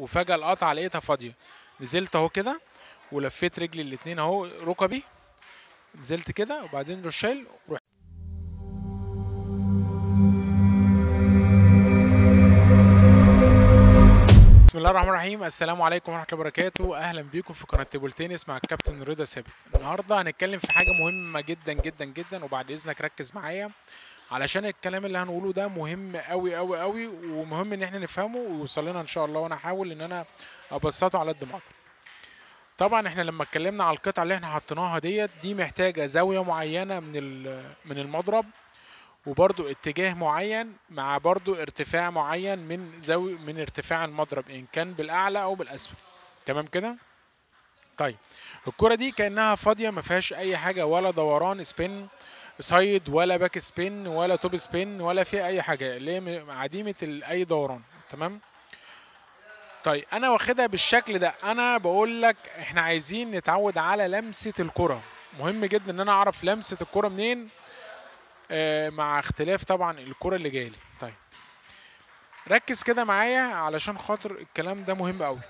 وفجاه القطعه لقيتها فاضيه نزلت اهو كده ولفيت رجلي الاتنين اهو ركبي نزلت كده وبعدين رشال رحت بسم الله الرحمن الرحيم السلام عليكم ورحمه الله وبركاته اهلا بيكم في قناه تيبل تنس مع الكابتن رضا ثابت النهارده هنتكلم في حاجه مهمه جدا جدا جدا وبعد اذنك ركز معايا علشان الكلام اللي هنقوله ده مهم قوي قوي قوي ومهم ان احنا نفهمه ويوصل لنا ان شاء الله وانا هحاول ان انا ابسطه على قد ما اقدر طبعا احنا لما اتكلمنا على القطعه اللي احنا حطيناها ديت دي محتاجه زاويه معينه من ال- من المضرب وبرضو اتجاه معين مع برضو ارتفاع معين من زاوية من ارتفاع المضرب ان كان بالاعلى او بالاسفل تمام كده طيب الكرة دي كأنها فاضية ما فيهاش أي حاجة ولا دوران سبين سايد ولا باك سبين ولا توب سبين ولا في أي حاجة اللي هي م- عديمة ال- أي دوران تمام طيب أنا واخدها بالشكل ده أنا بقول لك إحنا عايزين نتعود على لمسة الكرة مهم جدا إن أنا أعرف لمسة الكرة منين آه، مع اختلاف طبعا الكرة اللي جايلي طيب ركز كده معايا علشان خاطر الكلام ده مهم قوي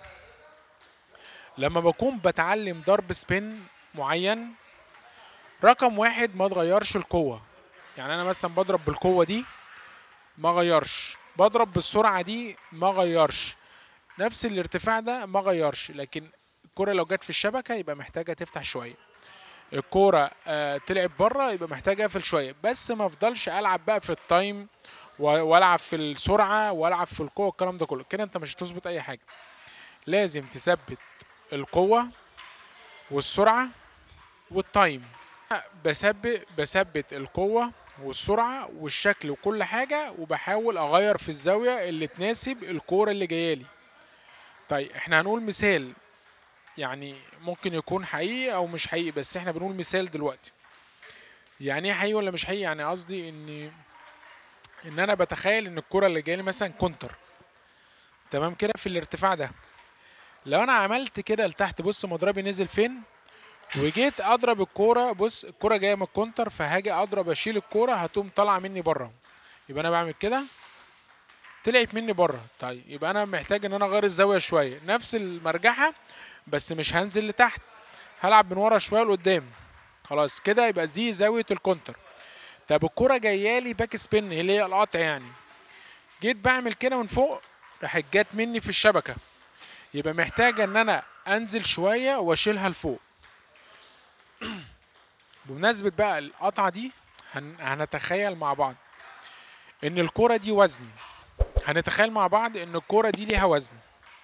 لما بكون بتعلم ضرب سبين معين رقم واحد ما تغيرش القوة يعني انا مثلا بضرب بالقوة دي ما غيرش بضرب بالسرعة دي ما غيرش نفس الارتفاع ده ما غيرش لكن الكرة لو جت في الشبكة يبقى محتاجة تفتح شوية الكورة آه تلعب بره يبقى محتاج اقفل شويه بس ما افضلش العب بقى في التايم و- والعب في السرعه والعب في القوه الكلام ده كله كده انت مش هتظبط اي حاجه لازم تثبت القوه والسرعه والتايم بثبت بثبت القوه والسرعه والشكل وكل حاجه وبحاول اغير في الزاويه اللي تناسب الكوره اللي جايه لي طيب احنا هنقول مثال يعني ممكن يكون حقيقي او مش حقيقي بس احنا بنقول مثال دلوقتي يعني ايه حقيقي ولا مش حقيقي يعني قصدي ان ان انا بتخيل ان الكرة اللي جايه لي مثلا كونتر تمام كده في الارتفاع ده لو انا عملت كده لتحت بص مضربي نزل فين وجيت اضرب الكوره بص الكوره جايه من الكونتر فهاجي اضرب اشيل الكوره هتقوم طالعه مني بره يبقى انا بعمل كده طلعت مني بره طيب يبقى انا محتاج ان انا اغير الزاويه شويه نفس المرجحه بس مش هنزل لتحت هلعب من ورا شويه لقدام خلاص كده يبقى دي زاويه الكونتر طب الكرة جايه لي باك سبين اللي هي القطع يعني جيت بعمل كده من فوق راحت جت مني في الشبكه يبقى محتاجه ان انا انزل شويه واشيلها لفوق بمناسبه بقى القطعه دي هن... هنتخيل مع بعض ان الكرة دي وزن هنتخيل مع بعض ان الكرة دي ليها وزن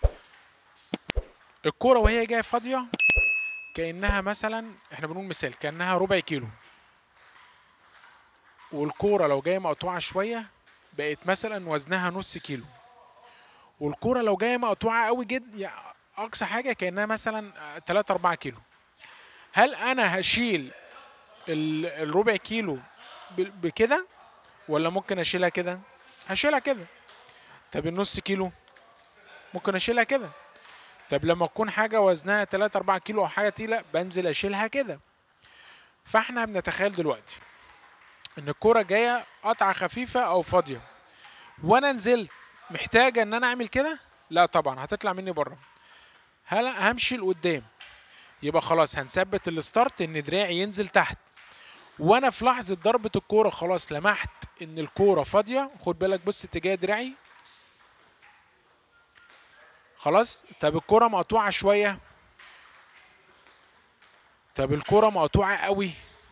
الكرة وهي جايه فاضيه كانها مثلا احنا بنقول مثال كانها ربع كيلو والكوره لو جايه مقطوعه شويه بقت مثلا وزنها نص كيلو والكوره لو جايه مقطوعه قوي جدا يعني اقصى حاجه كانها مثلا 3 4 كيلو هل انا هشيل ال- الربع كيلو ب- بكده ولا ممكن اشيلها كده هشيلها كده طب النص كيلو ممكن اشيلها كده طب لما تكون حاجة وزنها 3 4 كيلو أو حاجة تقيلة بنزل أشيلها كده فاحنا بنتخيل دلوقتي إن الكورة جاية قطعة خفيفة أو فاضية وأنا نزلت محتاجة إن أنا أعمل كده؟ لا طبعا هتطلع مني بره هل همشي لقدام يبقى خلاص هنثبت الستارت إن دراعي ينزل تحت وأنا في لحظة ضربة الكورة خلاص لمحت إن الكورة فاضية خد بالك بص اتجاه دراعي خلاص طب الكرة مقطوعة شوية طب الكرة مقطوعة قوي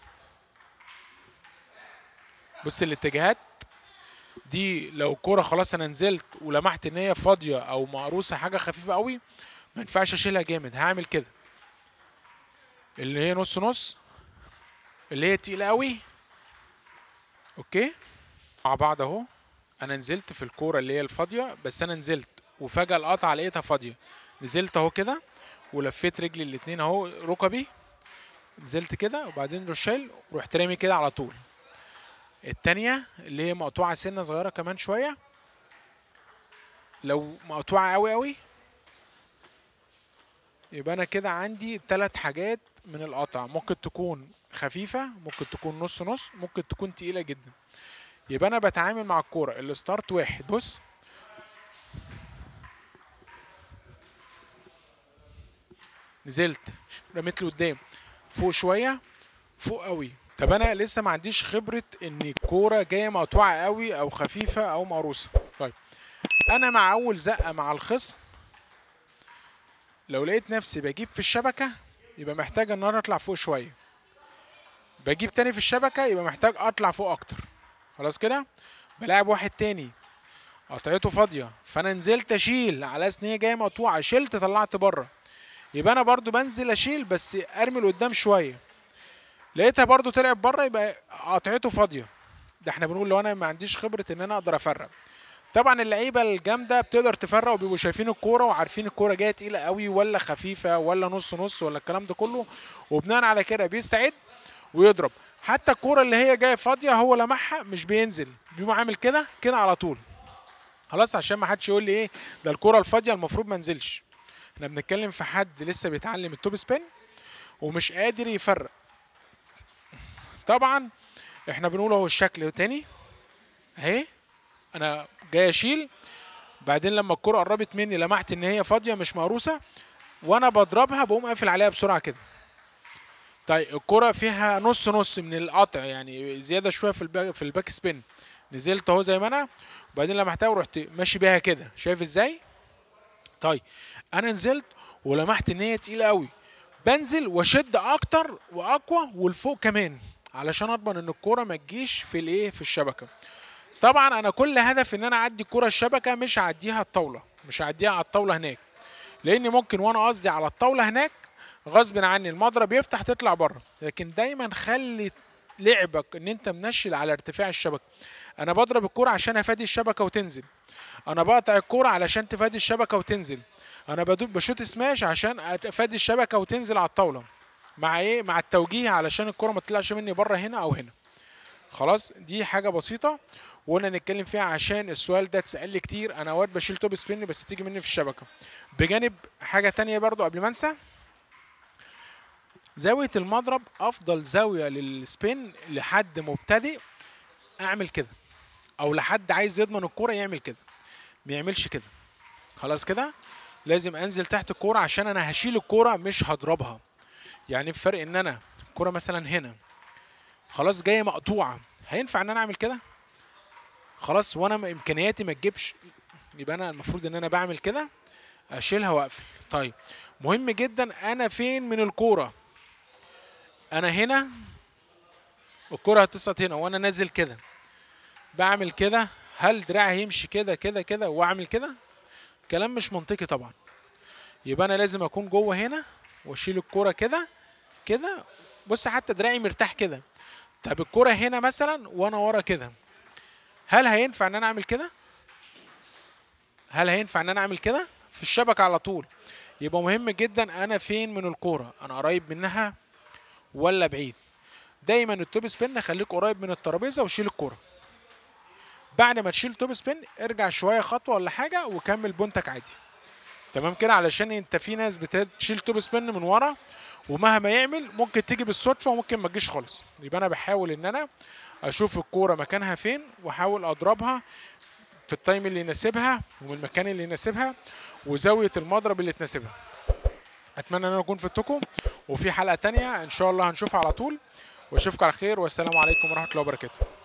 بص الاتجاهات دي لو كرة خلاص انا نزلت ولمحت ان هي فاضية او مقروصة حاجة خفيفة قوي ما ينفعش اشيلها جامد هعمل كده اللي هي نص نص اللي هي تقيلة قوي اوكي مع بعض اهو انا نزلت في الكورة اللي هي الفاضية بس انا نزلت وفجأة القطعة لقيتها فاضية نزلت اهو كده ولفيت رجلي الاتنين اهو ركبي نزلت كده وبعدين رشال ورحت رامي كده على طول التانية اللي هي مقطوعة سنة صغيرة كمان شوية لو مقطوعة قوي قوي يبقى انا كده عندي تلات حاجات من القطع ممكن تكون خفيفة ممكن تكون نص نص ممكن تكون تقيلة جدا يبقى انا بتعامل مع الكورة الستارت واحد بص نزلت رميت لقدام فوق شويه فوق قوي طب انا لسه ما عنديش خبره ان الكوره جايه مقطوعه قوي او خفيفه او مقروصه طيب انا مع اول زقه مع الخصم لو لقيت نفسي بجيب في الشبكه يبقى محتاج ان انا اطلع فوق شويه بجيب تاني في الشبكه يبقى محتاج اطلع فوق اكتر خلاص كده بلاعب واحد تاني قطعته فاضيه فانا نزلت اشيل على اساس ان هي جايه مقطوعه شلت طلعت بره يبقى انا برضو بنزل اشيل بس ارمي لقدام شويه لقيتها برضو طلعت بره يبقى قطعته فاضيه ده احنا بنقول لو انا ما عنديش خبره ان انا اقدر افرق طبعا اللعيبه الجامده بتقدر تفرق وبيبقوا شايفين الكوره وعارفين الكوره جايه تقيله قوي ولا خفيفه ولا نص نص ولا الكلام ده كله وبناء على كده بيستعد ويضرب حتى الكوره اللي هي جايه فاضيه هو لمحها مش بينزل بيقوم عامل كده كده على طول خلاص عشان ما حدش يقول لي ايه ده الكوره الفاضيه المفروض ما انزلش احنا بنتكلم في حد لسه بيتعلم التوب سبين ومش قادر يفرق طبعا احنا بنقول اهو الشكل تاني اهي انا جاي اشيل بعدين لما الكرة قربت مني لمحت ان هي فاضيه مش مقروسه وانا بضربها بقوم قافل عليها بسرعه كده طيب الكرة فيها نص نص من القطع يعني زياده شويه في الباك في الباك سبين نزلت اهو زي ما انا وبعدين لمحتها ورحت ماشي بيها كده شايف ازاي طيب انا نزلت ولمحت ان هي تقيله قوي بنزل واشد اكتر واقوى ولفوق كمان علشان اضمن ان الكوره ما تجيش في الايه في الشبكه طبعا انا كل هدف ان انا اعدي الكره الشبكه مش هعديها الطاوله مش هعديها على الطاوله هناك لان ممكن وانا قصدي على الطاوله هناك غصب عني المضرب يفتح تطلع بره لكن دايما خلي لعبك ان انت منشل على ارتفاع الشبكه انا بضرب الكوره عشان افادي الشبكه وتنزل انا بقطع الكوره علشان تفادي الشبكه وتنزل انا بدوب بشوت سماش عشان افادي الشبكه وتنزل على الطاوله مع ايه مع التوجيه علشان الكوره ما تطلعش مني بره هنا او هنا خلاص دي حاجه بسيطه وقلنا نتكلم فيها عشان السؤال ده اتسال لي كتير انا اوقات بشيل توب سبين بس تيجي مني في الشبكه بجانب حاجه تانية برضو قبل ما انسى زاويه المضرب افضل زاويه للسبين لحد مبتدئ اعمل كده او لحد عايز يضمن الكوره يعمل كده ما يعملش كده خلاص كده لازم انزل تحت الكوره عشان انا هشيل الكوره مش هضربها يعني الفرق ان انا الكوره مثلا هنا خلاص جايه مقطوعه هينفع ان انا اعمل كده خلاص وانا امكانياتي ما تجيبش يبقى انا المفروض ان انا بعمل كده اشيلها واقفل طيب مهم جدا انا فين من الكوره انا هنا الكوره هتسقط هنا وانا نازل كده بعمل كده هل دراعي هيمشي كده كده كده واعمل كده كلام مش منطقي طبعا يبقى انا لازم اكون جوه هنا واشيل الكوره كده كده بص حتى دراعي مرتاح كده طب الكوره هنا مثلا وانا ورا كده هل هينفع ان انا اعمل كده هل هينفع ان انا اعمل كده في الشبكه على طول يبقى مهم جدا انا فين من الكوره انا قريب منها ولا بعيد دايما التوب سبين خليك قريب من الترابيزه وشيل الكوره بعد ما تشيل توب سبين ارجع شويه خطوه ولا حاجه وكمل بونتك عادي تمام كده علشان انت في ناس بتشيل توب سبين من ورا ومهما يعمل ممكن تيجي بالصدفه وممكن ما تجيش خالص يبقى انا بحاول ان انا اشوف الكوره مكانها فين واحاول اضربها في التايم اللي يناسبها ومن المكان اللي يناسبها وزاويه المضرب اللي تناسبها اتمنى ان انا اكون فدتكم وفي حلقه تانية ان شاء الله هنشوفها على طول واشوفكم على خير والسلام عليكم ورحمه الله وبركاته